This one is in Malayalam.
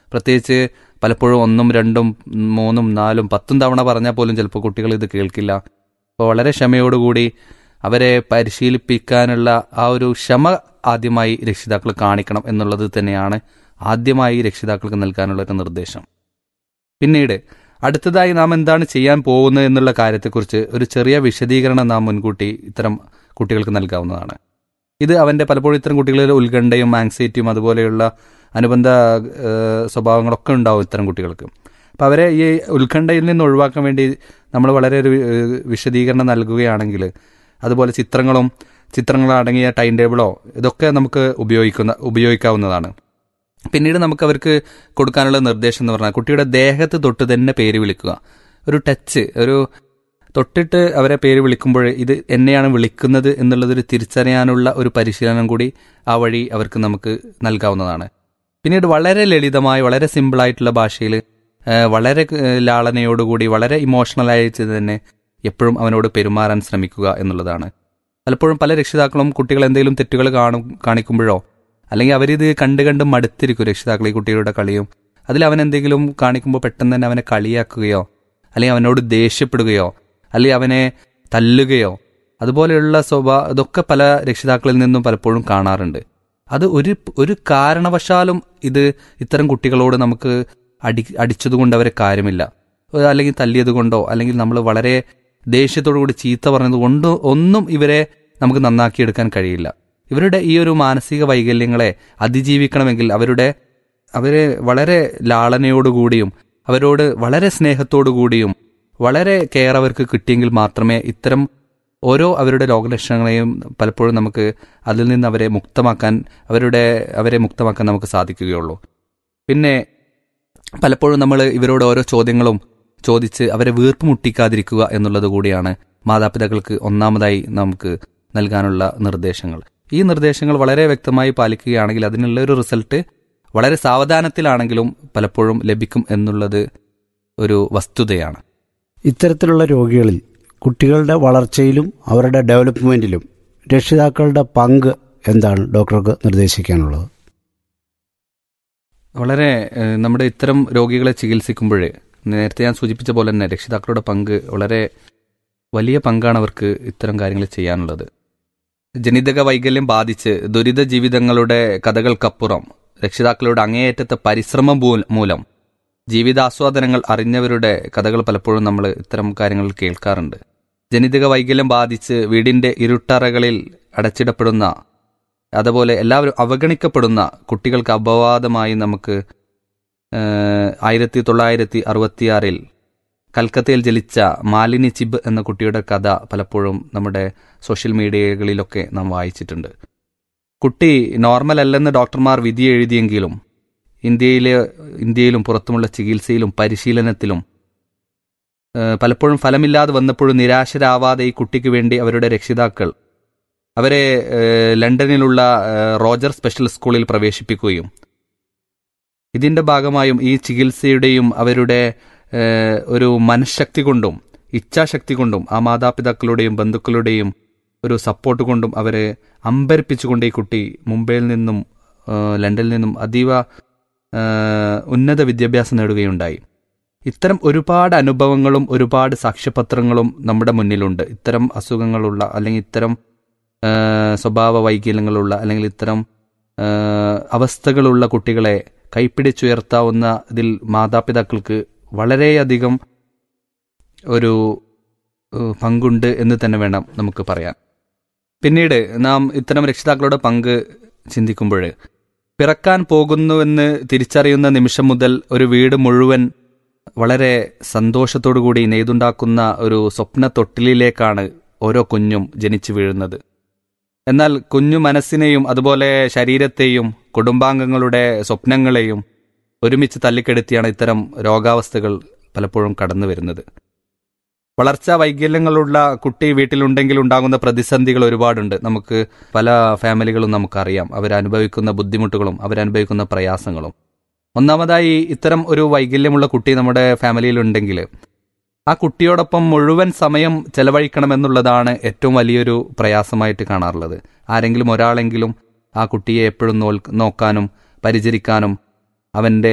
പ്രത്യേകിച്ച് പലപ്പോഴും ഒന്നും രണ്ടും മൂന്നും നാലും പത്തും തവണ പറഞ്ഞാൽ പോലും ചിലപ്പോൾ കുട്ടികൾ ഇത് കേൾക്കില്ല അപ്പോൾ വളരെ ക്ഷമയോടുകൂടി അവരെ പരിശീലിപ്പിക്കാനുള്ള ആ ഒരു ക്ഷമ ആദ്യമായി രക്ഷിതാക്കൾ കാണിക്കണം എന്നുള്ളത് തന്നെയാണ് ആദ്യമായി രക്ഷിതാക്കൾക്ക് നൽകാനുള്ള ഒരു നിർദ്ദേശം പിന്നീട് അടുത്തതായി നാം എന്താണ് ചെയ്യാൻ പോകുന്നത് എന്നുള്ള കാര്യത്തെക്കുറിച്ച് ഒരു ചെറിയ വിശദീകരണം നാം മുൻകൂട്ടി ഇത്തരം കുട്ടികൾക്ക് നൽകാവുന്നതാണ് ഇത് അവൻ്റെ പലപ്പോഴും ഇത്തരം കുട്ടികളിൽ ഉത്കണ്ഠയും ആങ്സൈറ്റിയും അതുപോലെയുള്ള അനുബന്ധ ഏഹ്, സ്വഭാവങ്ങളൊക്കെ ഉണ്ടാവും ഇത്തരം കുട്ടികൾക്ക് അപ്പോൾ അവരെ ഈ ഉത്കണ്ഠയിൽ നിന്ന് ഒഴിവാക്കാൻ വേണ്ടി നമ്മൾ വളരെ ഒരു ഏഹ്, വിശദീകരണം നൽകുകയാണെങ്കിൽ അതുപോലെ ചിത്രങ്ങളും ചിത്രങ്ങളടങ്ങിയ ടൈം ടേബിളോ ഇതൊക്കെ നമുക്ക് ഉപയോഗിക്കുന്ന ഉപയോഗിക്കാവുന്നതാണ് പിന്നീട് നമുക്ക് അവർക്ക് കൊടുക്കാനുള്ള നിർദ്ദേശം എന്ന് പറഞ്ഞാൽ കുട്ടിയുടെ ദേഹത്ത് തൊട്ട് തന്നെ പേര് വിളിക്കുക ഒരു ടച്ച് ഒരു തൊട്ടിട്ട് അവരെ പേര് വിളിക്കുമ്പോൾ ഇത് എന്നെയാണ് വിളിക്കുന്നത് എന്നുള്ളതൊരു തിരിച്ചറിയാനുള്ള ഒരു പരിശീലനം കൂടി ആ വഴി അവർക്ക് നമുക്ക് നൽകാവുന്നതാണ് പിന്നീട് വളരെ ലളിതമായി വളരെ സിമ്പിളായിട്ടുള്ള ഭാഷയിൽ വളരെ ഏഹ്, ലാളനയോടുകൂടി വളരെ ഇമോഷണലായിട്ട് തന്നെ എപ്പോഴും അവനോട് പെരുമാറാൻ ശ്രമിക്കുക എന്നുള്ളതാണ് പലപ്പോഴും പല രക്ഷിതാക്കളും കുട്ടികൾ എന്തെങ്കിലും തെറ്റുകൾ കാണും കാണിക്കുമ്പോഴോ അല്ലെങ്കിൽ അവരിത് കണ്ട് കണ്ട് മടുത്തിരിക്കും രക്ഷിതാക്കൾ ഈ കുട്ടികളുടെ കളിയും അതിൽ അവൻ എന്തെങ്കിലും കാണിക്കുമ്പോൾ പെട്ടെന്ന് തന്നെ അവനെ കളിയാക്കുകയോ അല്ലെങ്കിൽ അവനോട് ദേഷ്യപ്പെടുകയോ അല്ലെങ്കിൽ അവനെ തല്ലുകയോ അതുപോലെയുള്ള സ്വഭാവ ഇതൊക്കെ പല രക്ഷിതാക്കളിൽ നിന്നും പലപ്പോഴും കാണാറുണ്ട് അത് ഒരു ഒരു കാരണവശാലും ഇത് ഇത്തരം കുട്ടികളോട് നമുക്ക് അടി അടിച്ചതുകൊണ്ട് അവരെ കാര്യമില്ല അല്ലെങ്കിൽ തല്ലിയത് കൊണ്ടോ അല്ലെങ്കിൽ നമ്മൾ വളരെ ദേഷ്യത്തോടു കൂടി ചീത്ത പറഞ്ഞത് കൊണ്ട് ഒന്നും ഇവരെ നമുക്ക് നന്നാക്കിയെടുക്കാൻ കഴിയില്ല ഇവരുടെ ഈ ഒരു മാനസിക വൈകല്യങ്ങളെ അതിജീവിക്കണമെങ്കിൽ അവരുടെ അവരെ വളരെ ലാളനയോടുകൂടിയും അവരോട് വളരെ സ്നേഹത്തോടു കൂടിയും വളരെ കെയർ അവർക്ക് കിട്ടിയെങ്കിൽ മാത്രമേ ഇത്തരം ഓരോ അവരുടെ രോഗലക്ഷണങ്ങളെയും പലപ്പോഴും നമുക്ക് അതിൽ നിന്ന് അവരെ മുക്തമാക്കാൻ അവരുടെ അവരെ മുക്തമാക്കാൻ നമുക്ക് സാധിക്കുകയുള്ളൂ പിന്നെ പലപ്പോഴും നമ്മൾ ഇവരോട് ഓരോ ചോദ്യങ്ങളും ചോദിച്ച് അവരെ വീർപ്പ് മുട്ടിക്കാതിരിക്കുക എന്നുള്ളത് കൂടിയാണ് മാതാപിതാക്കൾക്ക് ഒന്നാമതായി നമുക്ക് നൽകാനുള്ള നിർദ്ദേശങ്ങൾ ഈ നിർദ്ദേശങ്ങൾ വളരെ വ്യക്തമായി പാലിക്കുകയാണെങ്കിൽ അതിനുള്ള ഒരു റിസൾട്ട് വളരെ സാവധാനത്തിലാണെങ്കിലും പലപ്പോഴും ലഭിക്കും എന്നുള്ളത് ഒരു വസ്തുതയാണ് ഇത്തരത്തിലുള്ള രോഗികളിൽ കുട്ടികളുടെ വളർച്ചയിലും അവരുടെ ഡെവലപ്മെന്റിലും രക്ഷിതാക്കളുടെ പങ്ക് എന്താണ് ഡോക്ടർക്ക് നിർദ്ദേശിക്കാനുള്ളത് വളരെ ഏഹ്, നമ്മുടെ ഇത്തരം രോഗികളെ ചികിത്സിക്കുമ്പോൾ നേരത്തെ ഞാൻ സൂചിപ്പിച്ച പോലെ തന്നെ രക്ഷിതാക്കളുടെ പങ്ക് വളരെ വലിയ പങ്കാണ് അവർക്ക് ഇത്തരം കാര്യങ്ങൾ ചെയ്യാനുള്ളത് ജനിതക വൈകല്യം ബാധിച്ച് ദുരിത ജീവിതങ്ങളുടെ കഥകൾക്കപ്പുറം രക്ഷിതാക്കളുടെ അങ്ങേയറ്റത്തെ പരിശ്രമം മൂ- മൂലം ജീവിതാസ്വാദനങ്ങൾ അറിഞ്ഞവരുടെ കഥകൾ പലപ്പോഴും നമ്മൾ ഇത്തരം കാര്യങ്ങൾ കേൾക്കാറുണ്ട് ജനിതക വൈകല്യം ബാധിച്ച് വീടിന്റെ ഇരുട്ടറകളിൽ അടച്ചിടപ്പെടുന്ന അതുപോലെ എല്ലാവരും അവഗണിക്കപ്പെടുന്ന കുട്ടികൾക്ക് അപവാദമായി നമുക്ക് ഏഹ്, ആയിരത്തി തൊള്ളായിരത്തി അറുപത്തിയാറിൽ കൽക്കത്തയിൽ ജനിച്ച മാലിനി ചിബ് എന്ന കുട്ടിയുടെ കഥ പലപ്പോഴും നമ്മുടെ സോഷ്യൽ മീഡിയകളിലൊക്കെ നാം വായിച്ചിട്ടുണ്ട് കുട്ടി നോർമൽ അല്ലെന്ന് ഡോക്ടർമാർ വിധി എഴുതിയെങ്കിലും ഇന്ത്യയിലെ ഇന്ത്യയിലും പുറത്തുമുള്ള ചികിത്സയിലും പരിശീലനത്തിലും ഏഹ്, പലപ്പോഴും ഫലമില്ലാതെ വന്നപ്പോഴും നിരാശരാവാതെ ഈ കുട്ടിക്ക് വേണ്ടി അവരുടെ രക്ഷിതാക്കൾ അവരെ ഏഹ്, ലണ്ടനിലുള്ള ഏഹ്, റോജർ സ്പെഷ്യൽ സ്കൂളിൽ പ്രവേശിപ്പിക്കുകയും ഇതിന്റെ ഭാഗമായും ഈ ചികിത്സയുടെയും അവരുടെ ഏഹ്, ഒരു മനഃശക്തി കൊണ്ടും ഇച്ഛാശക്തി കൊണ്ടും ആ മാതാപിതാക്കളുടെയും ബന്ധുക്കളുടെയും ഒരു സപ്പോർട്ട് കൊണ്ടും അവരെ അമ്പരിപ്പിച്ചുകൊണ്ട് ഈ കുട്ടി മുംബൈയിൽ നിന്നും ഏഹ്, ലണ്ടനിൽ നിന്നും അതീവ ഏഹ്, ഉന്നത വിദ്യാഭ്യാസം നേടുകയുണ്ടായി ഇത്തരം ഒരുപാട് അനുഭവങ്ങളും ഒരുപാട് സാക്ഷ്യപത്രങ്ങളും നമ്മുടെ മുന്നിലുണ്ട് ഇത്തരം അസുഖങ്ങളുള്ള അല്ലെങ്കിൽ ഇത്തരം ഏഹ്, സ്വഭാവ വൈകല്യങ്ങളുള്ള അല്ലെങ്കിൽ ഇത്തരം ഏഹ്, അവസ്ഥകളുള്ള കുട്ടികളെ കൈപ്പിടിച്ചുയർത്താവുന്ന ഇതിൽ മാതാപിതാക്കൾക്ക് വളരെയധികം ഒരു ഏഹ്, പങ്കുണ്ട് എന്ന് തന്നെ വേണം നമുക്ക് പറയാൻ പിന്നീട് നാം ഇത്തരം രക്ഷിതാക്കളുടെ പങ്ക് ചിന്തിക്കുമ്പോൾ പിറക്കാൻ പോകുന്നുവെന്ന് തിരിച്ചറിയുന്ന നിമിഷം മുതൽ ഒരു വീട് മുഴുവൻ വളരെ സന്തോഷത്തോടു കൂടി നെയ്തുണ്ടാക്കുന്ന ഒരു സ്വപ്ന തൊട്ടിലിലേക്കാണ് ഓരോ കുഞ്ഞും ജനിച്ചു വീഴുന്നത് എന്നാൽ കുഞ്ഞു മനസ്സിനെയും അതുപോലെ ശരീരത്തെയും കുടുംബാംഗങ്ങളുടെ സ്വപ്നങ്ങളെയും ഒരുമിച്ച് തല്ലിക്കെടുത്തിയാണ് ഇത്തരം രോഗാവസ്ഥകൾ പലപ്പോഴും കടന്നു വരുന്നത് വളർച്ചാ വൈകല്യങ്ങളുള്ള കുട്ടി വീട്ടിലുണ്ടെങ്കിൽ ഉണ്ടാകുന്ന പ്രതിസന്ധികൾ ഒരുപാടുണ്ട് നമുക്ക് പല ഫാമിലികളും നമുക്കറിയാം അവരനുഭവിക്കുന്ന ബുദ്ധിമുട്ടുകളും അവരനുഭവിക്കുന്ന പ്രയാസങ്ങളും ഒന്നാമതായി ഇത്തരം ഒരു വൈകല്യമുള്ള കുട്ടി നമ്മുടെ ഫാമിലിയിലുണ്ടെങ്കിൽ ആ കുട്ടിയോടൊപ്പം മുഴുവൻ സമയം ചെലവഴിക്കണമെന്നുള്ളതാണ് ഏറ്റവും വലിയൊരു പ്രയാസമായിട്ട് കാണാറുള്ളത് ആരെങ്കിലും ഒരാളെങ്കിലും ആ കുട്ടിയെ എപ്പോഴും നോൽ- നോക്കാനും പരിചരിക്കാനും അവൻ്റെ